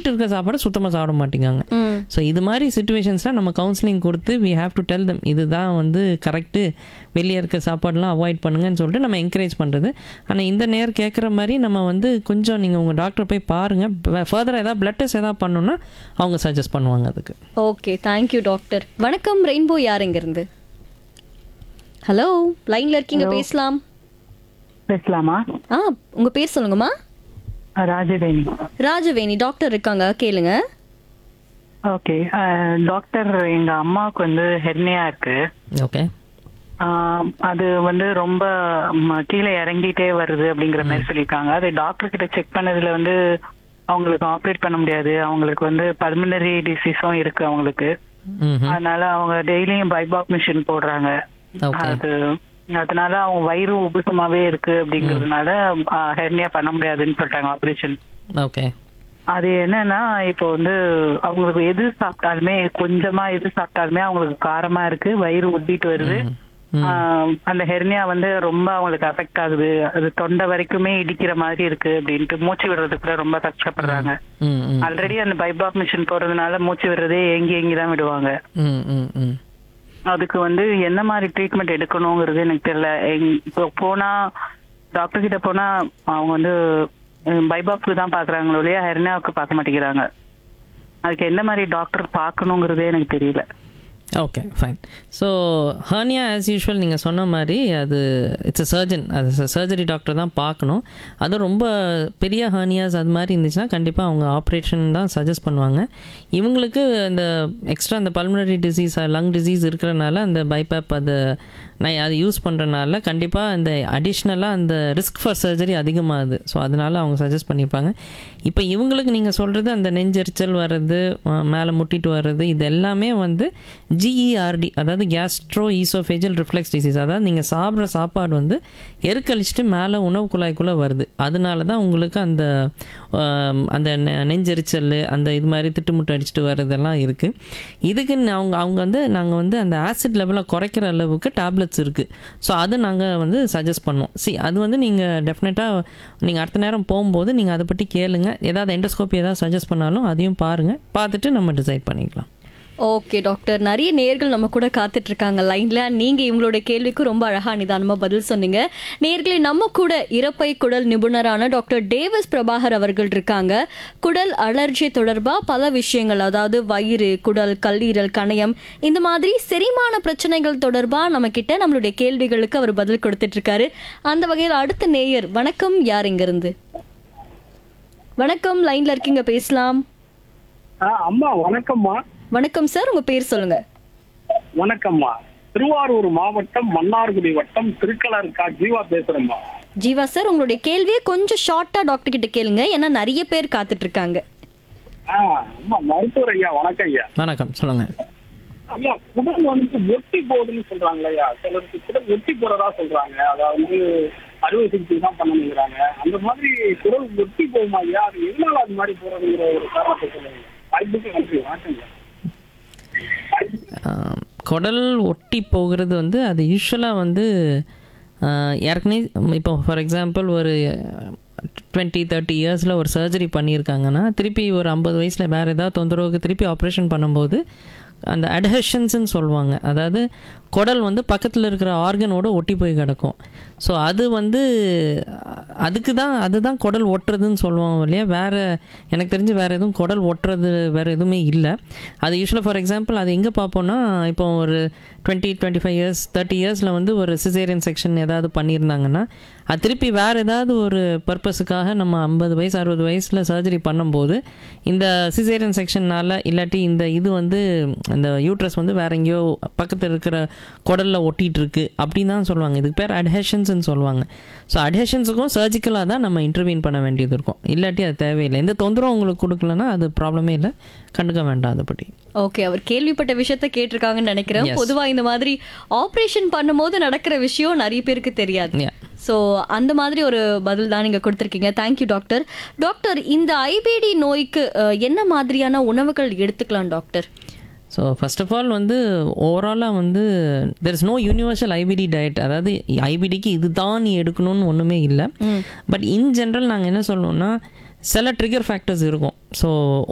ஒட்டிட்டு இருக்க சாப்பாடு சுத்தமாக சாப்பிட மாட்டேங்காங்க ம் ஸோ இது மாதிரி சுச்சுவேஷன்ஸில் நம்ம கவுன்சிலிங் கொடுத்து we have to tell them இதுதான் வந்து கரெக்டு வெளியே இருக்க சாப்பாடுலாம் அவாய்ட் பண்ணுங்கன்னு சொல்லிட்டு நம்ம என்கரேஜ் பண்ணுறது ஆனால் இந்த நேர் கேட்குற மாதிரி நம்ம வந்து கொஞ்சம் நீங்கள் உங்கள் டாக்டர் போய் பாருங்கள் ஃபர்தராக ஏதாவது பிளட் டெஸ்ட் ஏதாவது பண்ணணும்னா அவங்க சஜஸ்ட் பண்ணுவாங்க அதுக்கு ஓகே தேங்க்யூ டாக்டர் வணக்கம் ரெயின்போ யார் இங்க இருந்து ஹலோ லைன்ல இருக்கீங்க பேசலாம் பேசலாமா ஆ உங்க பேர் சொல்லுங்கம்மா ராஜவேணி ராஜவேணி டாக்டர் இருக்காங்க கேளுங்க ஓகே டாக்டர் எங்க அம்மாவுக்கு வந்து ஹெர்னியா இருக்கு ஓகே ஆஹ் அது வந்து ரொம்ப ம, கீழே இறங்கிட்டே வருது அப்படிங்கிற மாதிரி சொல்லியிருக்காங்க அது டாக்டர் கிட்ட செக் பண்ணதுல வந்து அவங்களுக்கு ஆப்ரேட் பண்ண முடியாது அவங்களுக்கு வந்து பல்மனரி டிசீஸும் இருக்கு அவங்களுக்கு ம் அதனால அவங்க டெய்லியும் பைபாக் மிஷின் போடுறாங்க ஓகே அது அதனால அவங்க வயிறு உபுசமாவே இருக்கு அப்படிங்கறதுனால ஹெர்னியா பண்ண முடியாதுன்னு சொல்லிட்டாங்க ஆபரேஷன் ஓகே அது என்னன்னா இப்போ வந்து அவங்களுக்கு எது சாப்பிட்டாலுமே கொஞ்சமா எது சாப்பிட்டாலுமே அவங்களுக்கு காரமா இருக்கு வயிறு ஒட்டிட்டு வருது ஆஹ் அந்த ஹெர்னியா வந்து ரொம்ப அவங்களுக்கு அஃபெக்ட் ஆகுது அது தொண்டை வரைக்குமே இடிக்கிற மாதிரி இருக்கு அப்படின்ட்டு மூச்சு விடுறதுக்கு கூட ரொம்ப கஷ்டப்படுறாங்க ம் ம் ஆல்ரெடி அந்த பைபாப் மிஷின் போறதுனால மூச்சு விடுறதே ஏங்கி ஏங்கி தான் விடுவாங்க ம் ம் ம் அதுக்கு வந்து என்ன மாதிரி ட்ரீட்மெண்ட் எடுக்கணுங்கிறது எனக்கு தெரியல எங்- இப்போ போனா டாக்டர் கிட்ட போனா அவங்க வந்து பைபாப்க்கு தான் பாக்குறாங்களோ இல்லையா ஹெர்னியாவுக்கு பார்க்க மாட்டேங்கிறாங்க அதுக்கு என்ன மாதிரி டாக்டர் பார்க்கணுங்கிறதே எனக்கு தெரியல okay fine so hernia as usual நீங்கள் சொன்ன மாதிரி அது இட்ஸ் அ சர்ஜன் அது சர்ஜரி டாக்டர் தான் பார்க்கணும் அது ரொம்ப பெரிய ஹர்னியாஸ் அது மாதிரி இருந்துச்சுன்னா கண்டிப்பாக அவங்க ஆப்ரேஷன் தான் சஜஸ்ட் பண்ணுவாங்க இவங்களுக்கு அந்த எக்ஸ்ட்ரா அந்த பல்மனரி டிசீஸ் லங் டிசீஸ் இருக்கிறனால அந்த பைபேப் அது நான் அது யூஸ் பண்ணுறனால கண்டிப்பாக அந்த அடிஷ்னலாக அந்த ரிஸ்க் ஃபார் சர்ஜரி அதிகமாகுது ஸோ அதனால அவங்க சஜஸ்ட் பண்ணியிருப்பாங்க இப்போ இவங்களுக்கு நீங்கள் சொல்கிறது அந்த நெஞ்செரிச்சல் வர்றது மேலே முட்டிட்டு வர்றது இது எல்லாமே வந்து ஜிஇஆர்டி அதாவது கேஸ்ட்ரோ ஈசோஃபேஜல் ரிஃப்ளெக்ஸ் டிசீஸ் அதாவது நீங்கள் சாப்பிட்ற சாப்பாடு வந்து எருக்கழிச்சிட்டு மேலே உணவு குழாய்க்குள்ளே வருது அதனால தான் உங்களுக்கு அந்த ஆம், அந்த நெ- நெஞ்செரிச்சல் அந்த இது மாதிரி திட்டுமுட்டு அடிச்சுட்டு வர்றதெல்லாம் இருக்குது இதுக்கு ந- அவங்க அவங்க வந்து நாங்கள் வந்து அந்த ஆசிட் லெவலை குறைக்கிற அளவுக்கு டேப்லெட்ஸ் இருக்குது ஸோ அது நாங்கள் வந்து சஜஸ்ட் பண்ணோம் சி அது வந்து நீங்கள் டெஃபினட்டாக நீங்கள் அடுத்த நேரம் போகும்போது நீங்கள் அதை பற்றி கேளுங்க ஏதாவது எண்டோஸ்கோப்பி ஏதாவது சஜஸ்ட் பண்ணாலும் அதையும் பாருங்கள் பார்த்துட்டு நம்ம டிசைட் பண்ணிக்கலாம் ஓகே டாக்டர் நிறைய நேர்கள் நம்ம கூட காத்துட்டு இருக்காங்க லைன்ல நீங்க இவங்களுடைய கேள்விக்கு ரொம்ப அழகா நிதானமா பதில் சொன்னீங்க நேர்களை நம்ம கூட இறப்பை குடல் நிபுணரான டாக்டர் டேவிஸ் பிரபாகர் அவர்கள் இருக்காங்க குடல் அலர்ஜி தொடர்பா பல விஷயங்கள் அதாவது வயிறு குடல் கல்லீரல் கணையம் இந்த மாதிரி செரிமான பிரச்சனைகள் தொடர்பா நம்ம கிட்ட நம்மளுடைய கேள்விகளுக்கு அவர் பதில் கொடுத்துட்டு இருக்காரு அந்த வகையில் அடுத்த நேயர் வணக்கம் யார் இங்க இருந்து வணக்கம் லைன்ல இருக்கீங்க பேசலாம் ஆ, அம்மா வணக்கம்மா வணக்கம் சார் உங்க பேர் சொல்லுங்க வணக்கம்மா திருவாரூர் மாவட்டம் மன்னார்குடி வட்டம் திருக்கலருக்கா ஜீவா பேசுறேம்மா ஜீவா சார் உங்களுடைய கேள்வியை கொஞ்சம் ஷார்ட்டா டாக்டர் கிட்ட கேளுங்க ஏன்னா நிறைய பேர் காத்துட்டு இருக்காங்க ஆ, அம்மா மருத்துவர் ஐயா வணக்கம் ஐயா வணக்கம் சொல்லுங்கள் ஐயா குடல் வந்து ஒட்டி போகுதுன்னு சொல்றாங்களே ஐயா சிலருக்கு குடல் ஒட்டி போறதா சொல்றாங்க அதாவது அறுவை சிகிச்சை தான் பண்ணணுங்கிறாங்க அந்த மாதிரி குடல் ஒட்டி போகுமா ஐயா அது எதனால அது மாதிரி போறதுங்கிற ஒரு காரணத்தை சொல்லுங்க வாய்ப்புக்கு நன்றி வணக்கம் ஐயா ஆம், குடல் ஒட்டி போகிறது வந்து அது யூஸ்வலாக வந்து ஆ, ஏற்கனவே இப்போ ஃபார் எக்ஸாம்பிள் ஒரு டுவெண்ட்டி தேர்ட்டி இயர்ஸில் ஒரு சர்ஜரி பண்ணியிருக்காங்கன்னா திருப்பி ஒரு ஐம்பது வயசில் வேறு ஏதாவது தொந்தரவுக்கு திருப்பி ஆப்ரேஷன் பண்ணும்போது அந்த அட்ஹெஷன்ஸ்னு சொல்லுவாங்க அதாவது குடல் வந்து பக்கத்தில் இருக்கிற ஆர்கனோட ஒட்டி போய் கிடக்கும் ஸோ அது வந்து அதுக்கு தான் அதுதான் குடல் ஒட்டுறதுன்னு சொல்லுவோம் இல்லையா வேறு எனக்கு தெரிஞ்சு வேறு எதுவும் குடல் ஒட்டுறது வேறு எதுவுமே இல்லை அது யூஸ்வலாக ஃபார் எக்ஸாம்பிள் அது எங்கே பார்ப்போம்னா இப்போ ஒரு twenty twenty five years thirty இயர்ஸில் வந்து ஒரு சிசேரியன் செக்ஷன் ஏதாவது பண்ணியிருந்தாங்கன்னா அது திருப்பி வேறு ஏதாவது ஒரு பர்பஸுக்காக நம்ம ஐம்பது வயசு அறுபது வயசில் சர்ஜரி பண்ணும்போது இந்த சிசேரியன் செக்ஷன்னால் இல்லாட்டி இந்த இது வந்து இந்த யூட்ரஸ் வந்து வேற எங்கேயோ பக்கத்தில் இருக்கிற குடலில் ஒட்டிகிட்டு இருக்கு அப்படின்னு தான் சொல்லுவாங்க இதுக்கு பேர் அட்ஹெஷன்ஸ்னு சொல்லுவாங்க ஸோ அட்ஹெஷன்ஸுக்கும் சர்ஜிக்கலாக தான் நம்ம இன்டர்வீன் பண்ண வேண்டியது இருக்கும் இல்லாட்டி அது தேவையில்லை எந்த தொந்தரவும் உங்களுக்கு கொடுக்கலன்னா அது ப்ராப்ளமே இல்லை கண்டுக்க வேண்டாம் அதை பற்றி ஓகே அவர் கேள்விப்பட்ட விஷயத்த கேட்டிருக்காங்கன்னு நினைக்கிறேன் பொதுவா இந்த மாதிரி ஆபரேஷன் பண்ணும்போது நடக்கிற விஷயம் நிறைய பேருக்கு தெரியாது Yeah. ஸோ அந்த மாதிரி ஒரு பதில் தான் நீங்க கொடுத்துருக்கீங்க தேங்க்யூ டாக்டர் டாக்டர் இந்த ஐபிடி நோய்க்கு அஹ், என்ன மாதிரியான உணவுகள் எடுத்துக்கலாம் doctor so first of all வந்து ஓவராலாக வந்து there is no universal IBD diet அதாவது ஐபிடிக்கு இதுதான் நீ எடுக்கணும்னு ஒன்றுமே இல்லை பட் இன் ஜென்ரல் நாங்கள் என்ன சொல்லணும்னா சில ட்ரிகர் ஃபேக்டர்ஸ் இருக்கும் ஸோ